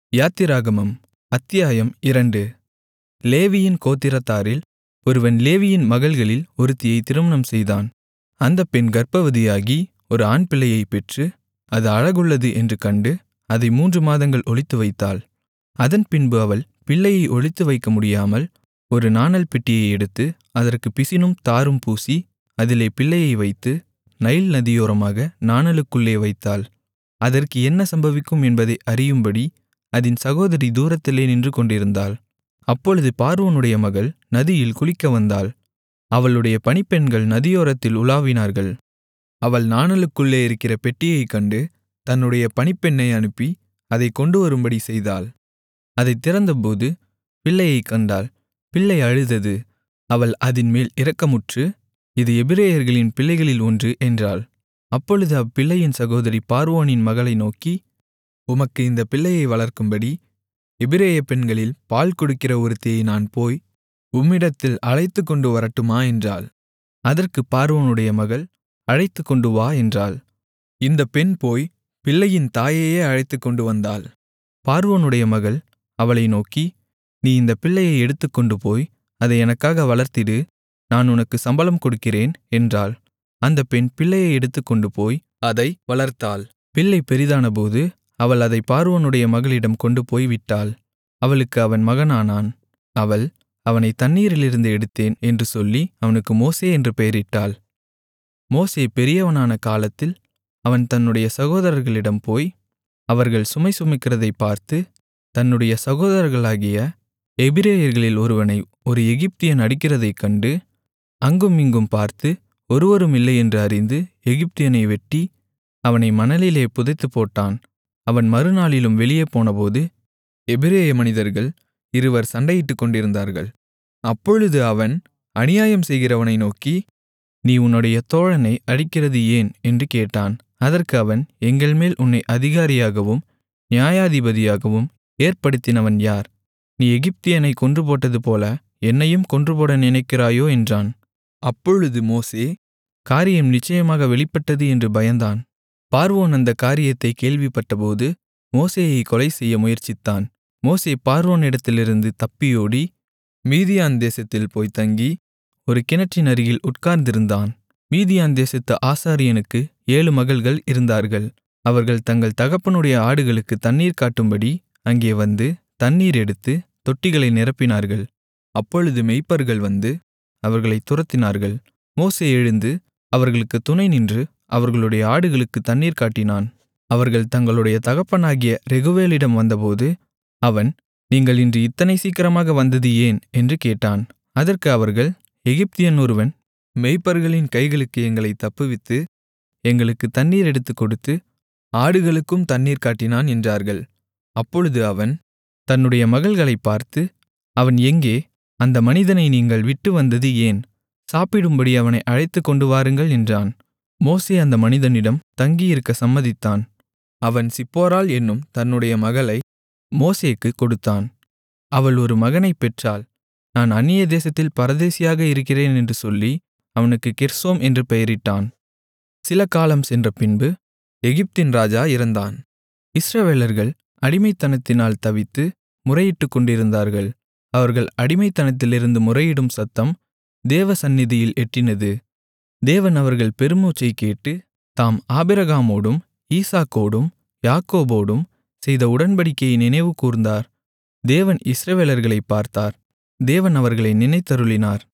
யாத்திராகமம் அத்தியாயம் இரண்டு லேவியின் கோத்திரத்தாரில் ஒருவன் லேவியின் மகள்களில் ஒருத்தியைத் திருமணம் செய்தான் அந்தப் பெண் கர்ப்பவதியாகி ஒரு ஆண்பிள்ளையைப் பெற்று அது அழகுள்ளது என்று கண்டு அதை மூன்று மாதங்கள் ஒளித்துவைத்தாள் அதன்பின்பு அவள் பிள்ளையை ஒளித்துவைக்க முடியாமல் ஒரு நாணல் பெட்டியை எடுத்து அதற்குப் பிசினும் தாரும் பூசி அதிலே பிள்ளையை வைத்து நைல் நதியோரமாக நாணலுக்குள்ளே வைத்தாள் அதற்கு என்ன சம்பவிக்கும் என்பதை அறியும்படி அதின் சகோதரி தூரத்திலே நின்று கொண்டிருந்தாள் அப்பொழுது பார்வோனுடைய மகள் நதியில் குளிக்க வந்தாள் அவளுடைய பணிப்பெண்கள் நதியோரத்தில் உலாவினார்கள் அவள் நாணலுக்குள்ளே இருக்கிற பெட்டியைக் கண்டு தன்னுடைய பணிப்பெண்ணை அனுப்பி அதைக் கொண்டுவரும்படி செய்தாள் அதைத் திறந்தபோது பிள்ளையைக் கண்டாள் பிள்ளை அழுதது அவள் அதின்மேல் இரக்கமுற்று இது எபிரெயர்களின் பிள்ளைகளில் ஒன்று என்றாள் அப்பொழுது அப்பிள்ளையின் சகோதரி பார்வோனின் மகளை நோக்கி உமக்கு இந்தப் பிள்ளையை வளர்க்கும்படி எபிரெய பெண்களில் பால் கொடுக்கிற ஒருத்தியை நான் போய் உம்மிடத்தில் அழைத்துக்கொண்டு வரட்டுமா என்றாள் அதற்குப் பார்வோனுடைய மகள் அழைத்துக்கொண்டு வா என்றாள் இந்தப் பெண் போய் பிள்ளையின் தாயையே அழைத்துக்கொண்டு வந்தாள் பார்வோனுடைய மகள் அவளை நோக்கி நீ இந்தப் பிள்ளையை எடுத்துக்கொண்டு போய் அதை எனக்காக வளர்த்திடு நான் உனக்கு சம்பளம் கொடுக்கிறேன் என்றாள் அந்தப் பெண் பிள்ளையை எடுத்துக்கொண்டு போய் அதை வளர்த்தாள் பிள்ளை பெரிதானபோது அவள் அதை பார்வோனுடைய மகளிடம் கொண்டு போய் விட்டாள் அவளுக்கு அவன் மகனானான் அவள் அவனை தண்ணீரிலிருந்து எடுத்தேன் என்று சொல்லி அவனுக்கு மோசே என்று பெயரிட்டாள் மோசே பெரியவனான காலத்தில் அவன் தன்னுடைய சகோதரர்களிடம் போய் அவர்கள் சுமை சுமக்கிறதைப் பார்த்து தன்னுடைய சகோதரர்களாகிய எபிரேயர்களில் ஒருவனை ஒரு எகிப்தியன் அடிக்கிறதைக் கண்டு அங்கும் இங்கும் பார்த்து ஒருவரும் இல்லை என்று அறிந்து எகிப்தியனை வெட்டி அவனை மணலிலே புதைத்துப்போட்டான் அவன் மறுநாளிலும் வெளியே போனபோது எபிரேய மனிதர்கள் இருவர் சண்டையிட்டுக் கொண்டிருந்தார்கள் அப்பொழுது அவன் அநியாயம் செய்கிறவனை நோக்கி நீ உன்னுடைய தோழனை அடிக்கிறது ஏன் என்று கேட்டான் அதற்கு அவன் எங்கள்மேல் உன்னை அதிகாரியாகவும் நியாயாதிபதியாகவும் ஏற்படுத்தினவன் யார் நீ எகிப்தியனை கொன்றுபோட்டது போல என்னையும் கொன்றுபோட நினைக்கிறாயோ என்றான் அப்பொழுது மோசே காரியம் நிச்சயமாக வெளிப்பட்டது என்று பயந்தான் பார்வோன் அந்த காரியத்தை கேள்விப்பட்டபோது மோசேயை கொலை செய்ய முயற்சித்தான் மோசே பார்வோனிடத்திலிருந்து தப்பியோடி மீதியான் தேசத்தில் போய் தங்கி ஒரு கிணற்றின் அருகில் உட்கார்ந்திருந்தான் மீதியான் தேசத்து ஆசாரியனுக்கு ஏழு மகள்கள் இருந்தார்கள் அவர்கள் தங்கள் தகப்பனுடைய ஆடுகளுக்கு தண்ணீர் காட்டும்படி அங்கே வந்து தண்ணீர் எடுத்து தொட்டிகளை நிரப்பினார்கள் அப்பொழுது மெய்ப்பர்கள் வந்து அவர்களை துரத்தினார்கள் மோசே எழுந்து அவர்களுக்கு துணை நின்று அவர்களுடைய ஆடுகளுக்கு தண்ணீர் காட்டினான் அவர்கள் தங்களுடைய தகப்பனாகிய ரெகுவேலிடம் வந்தபோது அவன் நீங்கள் இன்று இத்தனை சீக்கிரமாக வந்தது ஏன் என்று கேட்டான் அதற்கு அவர்கள் எகிப்தியன் ஒருவன் மெய்ப்பர்களின் கைகளுக்கு எங்களை தப்புவித்து எங்களுக்கு தண்ணீர் எடுத்துக் கொடுத்து ஆடுகளுக்கும் தண்ணீர் காட்டினான் என்றார்கள் அப்பொழுது அவன் தன்னுடைய மகள்களைப் பார்த்து அவன் எங்கே அந்த மனிதனை நீங்கள் விட்டு வந்தது ஏன் சாப்பிடும்படி அவனை அழைத்துக் கொண்டு வாருங்கள் என்றான் மோசே அந்த மனிதனிடம் தங்கியிருக்க சம்மதித்தான் அவன் சிப்போராள் என்னும் தன்னுடைய மகளை மோசேக்கு கொடுத்தான் அவள் ஒரு மகனைப் பெற்றாள் நான் அந்நிய தேசத்தில் பரதேசியாக இருக்கிறேன் என்று சொல்லி அவனுக்கு கிர்சோம் என்று பெயரிட்டான் சில காலம் சென்ற பின்பு எகிப்தின் ராஜா இறந்தான் இஸ்ரவேலர்கள் அடிமைத்தனத்தினால் தவித்து முறையிட்டுக் கொண்டிருந்தார்கள் அவர்கள் அடிமைத்தனத்திலிருந்து முறையிடும் சத்தம் தேவ சந்நிதியில் எட்டினது தேவன் அவர்கள் பெருமூச்சை கேட்டு தாம் ஆபிரகாமோடும் ஈசாக்கோடும் யாக்கோபோடும் செய்த உடன்படிக்கையை நினைவு கூர்ந்தார் தேவன் இஸ்ரவேலர்களை பார்த்தார் தேவன் அவர்களை நினைத்தருளினார்